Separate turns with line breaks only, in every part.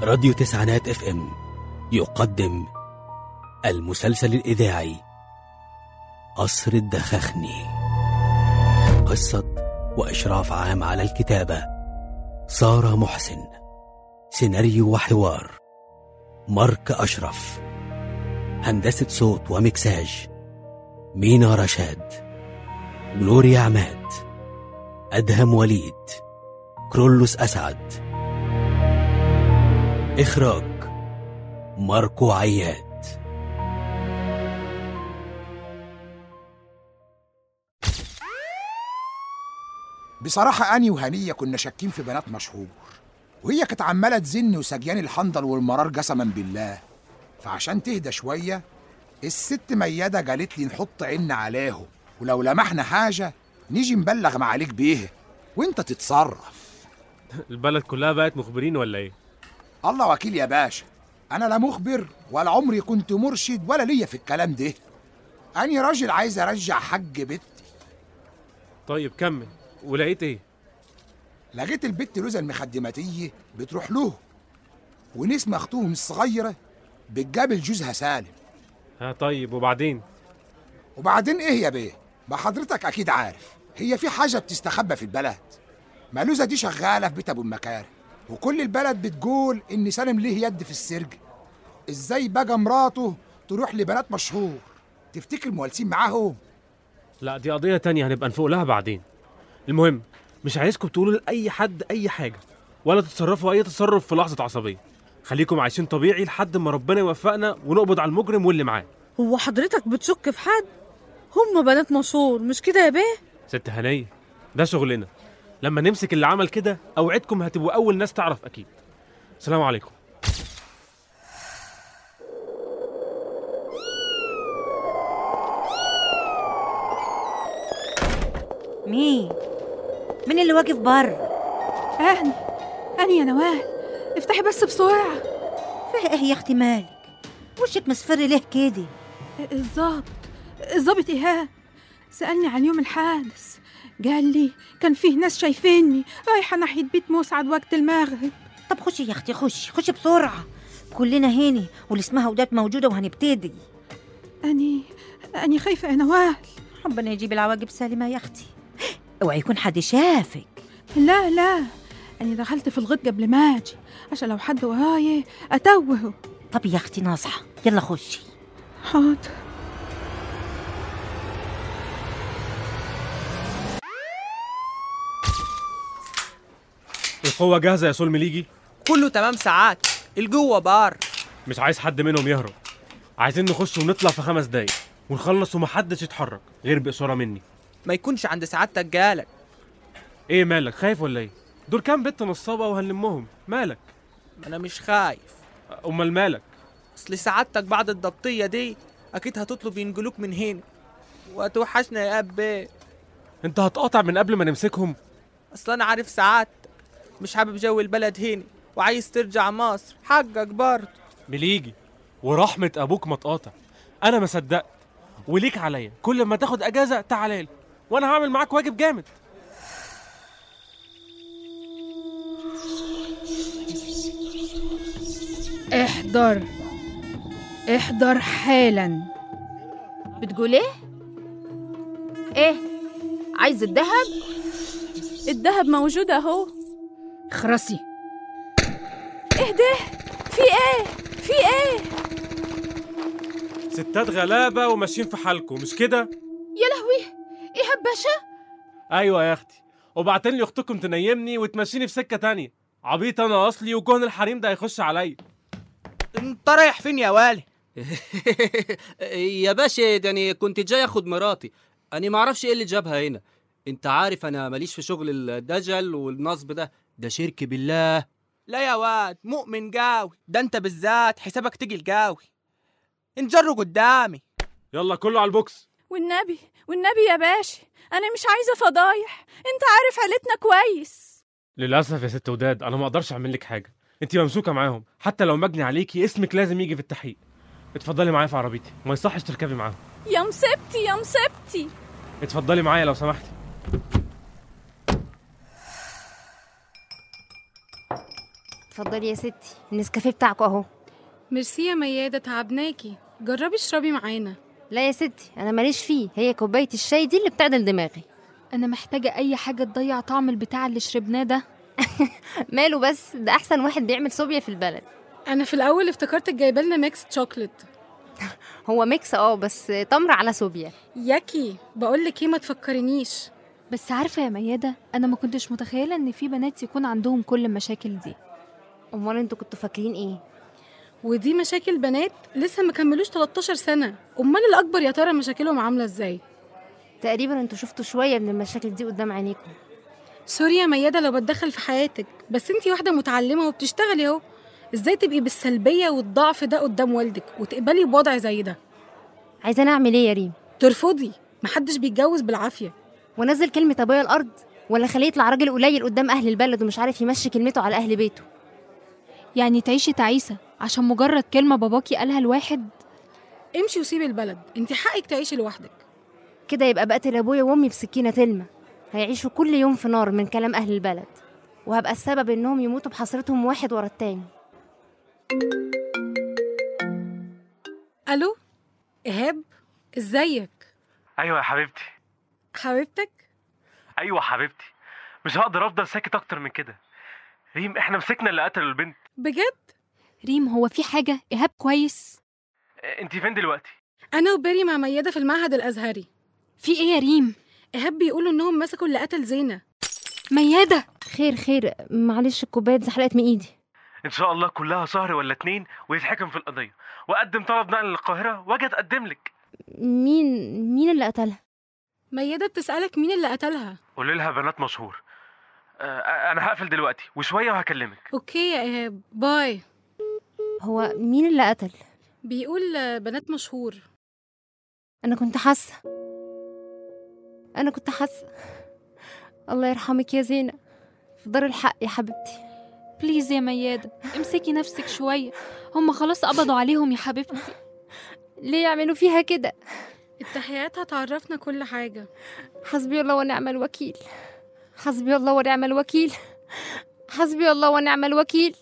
راديو تسعينات اف ام يقدم المسلسل الإذاعي قصر الدخخني قصة وإشراف عام على الكتابة سارة محسن سيناريو وحوار مارك أشرف هندسة صوت ومكساج مينا رشاد جلوريا عماد أدهم وليد كرولوس أسعد إخراج ماركو عياد
بصراحة أني وهنية كنا شاكين في بنات مشهور وهي كانت عمالة تزن وسجيان الحنظل والمرار قسما بالله فعشان تهدى شوية الست ميادة قالت لي نحط عنا عليهم ولو لمحنا حاجة نيجي نبلغ معاليك بيها وانت تتصرف
البلد كلها بقت مخبرين ولا ايه؟
الله وكيل يا باشا أنا لا مخبر ولا عمري كنت مرشد ولا ليا في الكلام ده أني راجل عايز أرجع حج بيتي
طيب كمل ولقيت ايه؟
لقيت البت لوزة المخدماتية بتروح له ونسمة أختهم الصغيرة بتقابل جوزها سالم
ها طيب وبعدين؟
وبعدين إيه يا بيه؟ ما حضرتك أكيد عارف هي في حاجة بتستخبى في البلد ما لوزة دي شغالة في بيت أبو المكارم وكل البلد بتقول إن سالم ليه يد في السرقة إزاي بقى مراته تروح لبنات مشهور تفتكر موالسين معاهم
لا دي قضية تانية هنبقى نفوق لها بعدين المهم مش عايزكم تقولوا لأي حد أي حاجة ولا تتصرفوا أي تصرف في لحظة عصبية خليكم عايشين طبيعي لحد ما ربنا يوفقنا ونقبض على المجرم واللي معاه
هو حضرتك بتشك في حد هم بنات مشهور مش كده يا بيه
ست هنية ده شغلنا لما نمسك اللي عمل كده أوعدكم هتبقوا أول ناس تعرف أكيد السلام عليكم
مين؟ مين اللي واقف بره؟
أهني أهني يا نوال افتحي بس بسرعة
فيه ايه يا اختي مالك؟ وشك مصفر ليه كده؟
الظابط الظابط إيهاب سألني عن يوم الحادث قال لي كان فيه ناس شايفيني رايحة ناحية بيت مسعد وقت المغرب
طب خشي يا اختي خشي خشي بسرعة كلنا هنا واللي اسمها ودات موجودة وهنبتدي
أني أني خايفة يا نوال
ربنا يجيب العواقب سالمة يا اختي اوعي يكون حد شافك
لا لا أني دخلت في الغيط قبل ما أجي عشان لو حد ورايا أتوهه
طب يا اختي ناصحة يلا خشي
حاضر
القوة جاهزة يا سول مليجي
كله تمام ساعات الجوه بار
مش عايز حد منهم يهرب عايزين نخش ونطلع في خمس دقايق ونخلص ومحدش يتحرك غير بإشارة مني
ما يكونش عند سعادتك جالك
ايه مالك خايف ولا ايه دول كام بنت نصابة وهنلمهم مالك
ما انا مش خايف
امال مالك
اصل سعادتك بعد الضبطيه دي اكيد هتطلب ينجلوك من هنا وهتوحشنا يا اب
انت هتقاطع من قبل ما نمسكهم
اصل انا عارف سعادتك مش حابب جو البلد هنا وعايز ترجع مصر حقك برضه
مليجي ورحمة ابوك ما تقاطع انا ما صدقت وليك عليا كل ما تاخد اجازة تعالى لي وانا هعمل معاك واجب جامد
احضر احضر حالا بتقول ايه ايه عايز الذهب
الدهب موجود اهو
خرسي
ايه ده في ايه في ايه
ستات غلابة وماشيين في حالكم مش كده
يا لهوي ايه باشا
ايوه يا اختي وبعتين لي اختكم تنيمني وتمشيني في سكة تانية عبيط انا اصلي وكون الحريم ده هيخش عليا
انت رايح فين يا والي
يا باشا ده انا كنت جاي اخد مراتي انا ما اعرفش ايه اللي جابها هنا انت عارف انا ماليش في شغل الدجل والنصب ده ده شرك بالله
لا يا واد مؤمن جاوي ده انت بالذات حسابك تيجي الجاوي انجروا قدامي
يلا كله على البوكس
والنبي والنبي يا باشا انا مش عايزه فضايح انت عارف عيلتنا كويس
للاسف يا ست وداد انا ما اقدرش اعمل لك حاجه انت ممسوكه معاهم حتى لو مجني عليكي اسمك لازم يجي في التحقيق اتفضلي معايا في عربيتي ما يصحش تركبي معاهم
يا مصيبتي يا مصيبتي
اتفضلي معايا لو سمحتي
اتفضلي يا ستي النسكافيه بتاعكوا اهو
ميرسي يا ميادة تعبناكي جربي اشربي معانا
لا يا ستي انا ماليش فيه هي كوبايه الشاي دي اللي بتعدل دماغي
انا محتاجه اي حاجه تضيع طعم البتاع اللي شربناه ده
ماله بس ده احسن واحد بيعمل صوبيا في البلد
انا في الاول افتكرتك جايبه لنا ميكس شوكليت
هو ميكس اه بس تمر على صوبيا
ياكي بقول لك ايه ما تفكرنيش
بس عارفه يا مياده انا ما كنتش متخيله ان في بنات يكون عندهم كل المشاكل دي
امال انتوا كنتوا فاكرين ايه
ودي مشاكل بنات لسه ما كملوش 13 سنه امال الاكبر يا ترى مشاكلهم عامله ازاي
تقريبا انتوا شفتوا شويه من المشاكل دي قدام عينيكم
سوري يا ميادة لو بتدخل في حياتك بس انتي واحدة متعلمة وبتشتغلي اهو ازاي تبقي بالسلبية والضعف ده قدام والدك وتقبلي بوضع زي ده
عايزه انا اعمل ايه يا ريم
ترفضي محدش بيتجوز بالعافية
ونزل كلمه ابويا الارض ولا خليه يطلع راجل قليل قدام اهل البلد ومش عارف يمشي كلمته على اهل بيته
يعني تعيشي تعيسه عشان مجرد كلمه باباكي قالها لواحد
امشي وسيبي البلد انتي حقك تعيشي لوحدك
كده يبقى بقتل ابويا وامي بسكينه تلمه هيعيشوا كل يوم في نار من كلام اهل البلد وهبقى السبب انهم يموتوا بحسرتهم واحد ورا التاني
الو ايهاب ازيك
ايوه يا حبيبتي
حبيبتك
ايوه حبيبتي مش هقدر افضل ساكت اكتر من كده ريم احنا مسكنا اللي قتل البنت
بجد
ريم هو في حاجه ايهاب كويس
انت فين دلوقتي
انا وبيري مع ميادة في المعهد الازهري
في ايه يا ريم
ايهاب بيقولوا انهم مسكوا اللي قتل زينة
مياده
خير خير معلش الكوبايه اتزحلقت من ايدي
ان شاء الله كلها شهر ولا اتنين ويتحكم في القضيه واقدم طلب نقل للقاهره واجي اتقدم لك
مين مين اللي قتلها
ميادة بتسألك مين اللي قتلها
قولي لها بنات مشهور آه، انا هقفل دلوقتي وشويه وهكلمك
اوكي يا ايهاب باي
هو مين اللي قتل
بيقول آه، بنات مشهور
انا كنت حاسه انا كنت حاسه الله يرحمك يا زينة في دار الحق يا حبيبتي
بليز يا مياده امسكي نفسك شويه هم خلاص قبضوا عليهم يا حبيبتي
ليه يعملوا فيها كده
التحيات هتعرفنا كل حاجة
حسبي الله ونعم الوكيل حسبي الله ونعم الوكيل حسبي الله ونعم الوكيل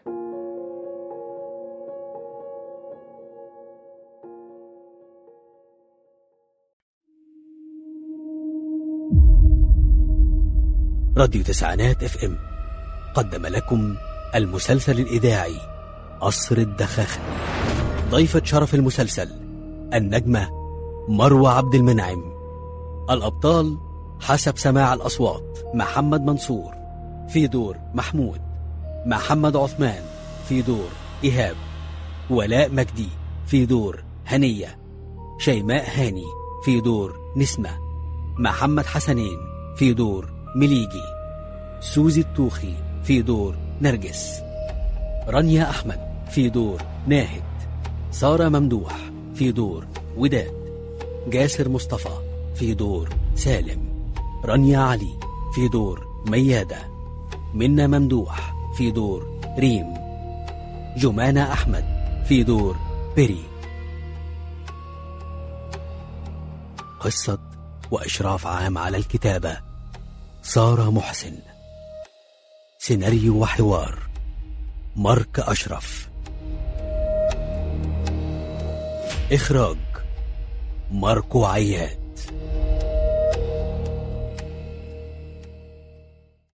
راديو تسعينات اف ام قدم لكم المسلسل الإذاعي قصر الدخاخني ضيفة شرف المسلسل النجمة مروة عبد المنعم الأبطال حسب سماع الأصوات محمد منصور في دور محمود محمد عثمان في دور إيهاب ولاء مجدي في دور هنية شيماء هاني في دور نسمة محمد حسنين في دور مليجي سوزي الطوخي في دور نرجس رانيا أحمد في دور ناهد سارة ممدوح في دور وداد جاسر مصطفى في دور سالم رانيا علي في دور ميادة منى ممدوح في دور ريم جمانة أحمد في دور بيري قصة وإشراف عام على الكتابة سارة محسن سيناريو وحوار مارك أشرف إخراج ماركو عياد